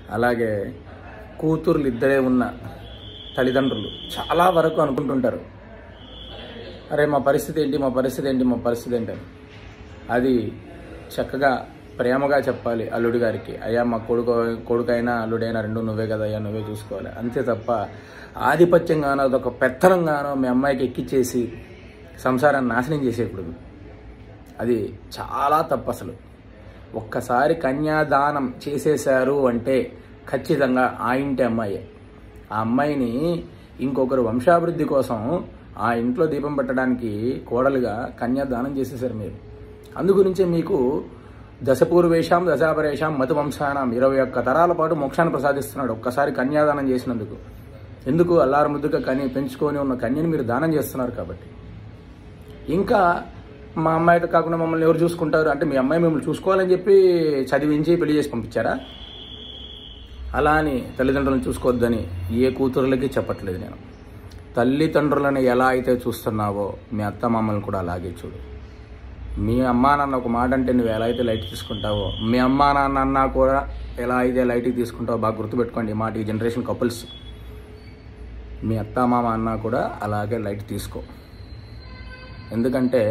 అలాగే కూతుర్లు ఇద్దరే ఉన్న తల్లిదండ్రులు చాలా వరకు అనుకుంటుంటారు అరే మా పరిస్థితి ఏంటి మా పరిస్థితి ఏంటి మా పరిస్థితి ఏంటి అని అది చక్కగా ప్రేమగా చెప్పాలి అల్లుడి గారికి అయ్యా మా కొడుకు కొడుకైనా అల్లుడైనా రెండు నువ్వే కదా అయ్యా నువ్వే చూసుకోవాలి అంతే తప్ప ఆధిపత్యంగానో అదొక పెత్తనంగానో మీ అమ్మాయికి ఎక్కిచ్చేసి సంసారాన్ని నాశనం చేసేయకూడదు అది చాలా తప్పు అసలు ఒక్కసారి కన్యాదానం చేసేశారు అంటే ఖచ్చితంగా ఆ ఇంటి అమ్మాయే ఆ అమ్మాయిని ఇంకొకరు వంశాభివృద్ధి కోసం ఆ ఇంట్లో దీపం పెట్టడానికి కోడలుగా కన్యాదానం చేసేశారు మీరు అందుగురించే మీకు దశపూర్వేషాం దశాపరేషాం మతు వంశానం ఇరవై ఒక్క తరాల పాటు మోక్షాన్ని ప్రసాదిస్తున్నాడు ఒక్కసారి కన్యాదానం చేసినందుకు ఎందుకు అల్లారు ముద్దుగా కని పెంచుకొని ఉన్న కన్యని మీరు దానం చేస్తున్నారు కాబట్టి ఇంకా మా అమ్మాయితో కాకుండా మమ్మల్ని ఎవరు చూసుకుంటారు అంటే మీ అమ్మాయి మిమ్మల్ని చూసుకోవాలని చెప్పి చదివించి పెళ్లి చేసి పంపించారా అలా అని తల్లిదండ్రులను చూసుకోవద్దని ఏ కూతురులకి చెప్పట్లేదు నేను తల్లిదండ్రులను ఎలా అయితే చూస్తున్నావో మీ అత్త మామల్ని కూడా అలాగే చూడు మీ అమ్మా నాన్న ఒక మాట అంటే నువ్వు ఎలా అయితే లైట్ తీసుకుంటావో మీ అమ్మా నాన్న అన్నా కూడా ఎలా అయితే లైట్కి తీసుకుంటావో బాగా గుర్తుపెట్టుకోండి ఈ మాట ఈ జనరేషన్ కపుల్స్ మీ అత్త మామ అన్నా కూడా అలాగే లైట్ తీసుకో ఎందుకంటే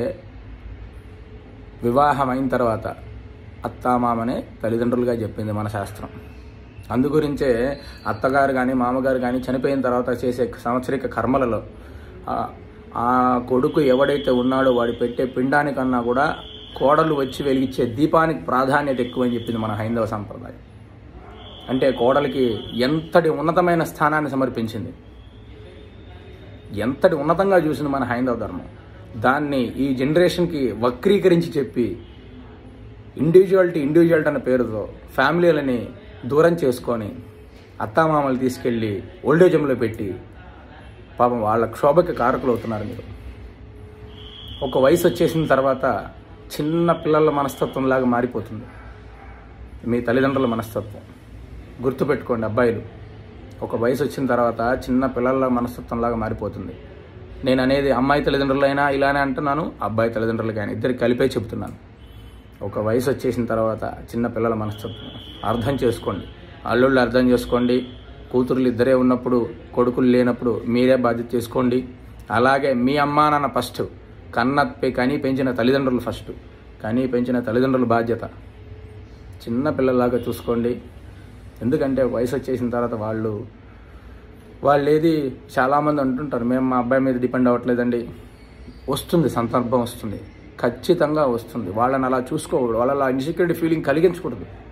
వివాహం అయిన తర్వాత అత్తామామనే తల్లిదండ్రులుగా చెప్పింది మన శాస్త్రం అందుగురించే అత్తగారు కానీ మామగారు కానీ చనిపోయిన తర్వాత చేసే సంవత్సరిక కర్మలలో ఆ- ఆ కొడుకు ఎవడైతే ఉన్నాడో వాడు పెట్టే పిండానికన్నా కూడా కోడలు వచ్చి వెలిగించే దీపానికి ప్రాధాన్యత ఎక్కువ అని చెప్పింది మన హైందవ సంప్రదాయం అంటే కోడలికి ఎంతటి ఉన్నతమైన స్థానాన్ని సమర్పించింది ఎంతటి ఉన్నతంగా చూసింది మన హైందవ ధర్మం దాన్ని ఈ జనరేషన్కి వక్రీకరించి చెప్పి ఇండివిజువాలిటీ ఇండివిజువాలిటీ అన్న పేరుతో ఫ్యామిలీలని దూరం చేసుకొని అత్తామామలు తీసుకెళ్ళి ఓల్డేజ్ హోమ్లో పెట్టి పాపం వాళ్ళ క్షోభకి కారకులు అవుతున్నారు మీరు ఒక వయసు వచ్చేసిన తర్వాత చిన్న పిల్లల మనస్తత్వంలాగా మారిపోతుంది మీ తల్లిదండ్రుల మనస్తత్వం గుర్తుపెట్టుకోండి అబ్బాయిలు ఒక వయసు వచ్చిన తర్వాత చిన్న పిల్లల మనస్తత్వంలాగా మారిపోతుంది నేను అనేది అమ్మాయి తల్లిదండ్రులైనా ఇలానే అంటున్నాను అబ్బాయి తల్లిదండ్రులకైనా ఇద్దరికి కలిపే చెప్తున్నాను ఒక వయసు వచ్చేసిన తర్వాత చిన్న పిల్లల మనస్తత్వం అర్థం చేసుకోండి అల్లుళ్ళు అర్థం చేసుకోండి కూతుర్లు ఇద్దరే ఉన్నప్పుడు కొడుకులు లేనప్పుడు మీరే బాధ్యత చేసుకోండి అలాగే మీ అమ్మా నాన్న ఫస్ట్ కన్న పె- కని పెంచిన తల్లిదండ్రులు ఫస్ట్ కని పెంచిన తల్లిదండ్రుల బాధ్యత చిన్న పిల్లలాగా చూసుకోండి ఎందుకంటే వయసు వచ్చేసిన తర్వాత వాళ్ళు వాళ్ళు ఏది చాలామంది అంటుంటారు మేము మా అబ్బాయి మీద డిపెండ్ అవ్వట్లేదండి వస్తుంది సందర్భం వస్తుంది ఖచ్చితంగా వస్తుంది వాళ్ళని అలా చూసుకోకూడదు వాళ్ళ అలా ఇన్సెక్యూరిటీ ఫీలింగ్ కలిగించకూడదు